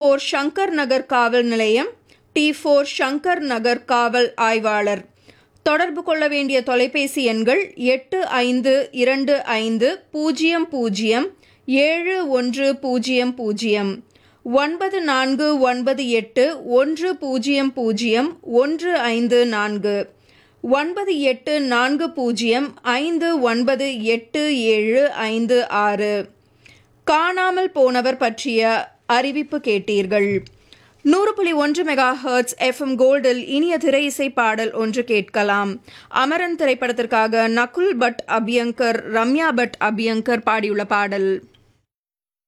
four Shankar நகர் காவல் நிலையம் D four Shankar நகர் காவல் ஆய்வாளர் தொடர்பு கொள்ள வேண்டிய தொலைபேசி எண்கள் எட்டு ஐந்து இரண்டு ஐந்து பூஜ்ஜியம் பூஜ்ஜியம் ஏழு ஒன்று பூஜ்ஜியம் பூஜ்ஜியம் ஒன்பது நான்கு ஒன்பது எட்டு ஒன்று பூஜ்ஜியம் பூஜ்ஜியம் ஒன்று ஐந்து நான்கு ஒன்பது எட்டு நான்கு பூஜ்ஜியம் ஐந்து ஒன்பது எட்டு ஏழு ஐந்து ஆறு காணாமல் போனவர் பற்றிய அறிவிப்பு கேட்டீர்கள் நூறு புள்ளி ஒன்று மெகா ஹர்ட்ஸ் எஃப்எம் கோல்டில் இனிய திரை இசை பாடல் ஒன்று கேட்கலாம் அமரன் திரைப்படத்திற்காக நகுல் பட் அபியங்கர் ரம்யா பட் அபியங்கர் பாடியுள்ள பாடல்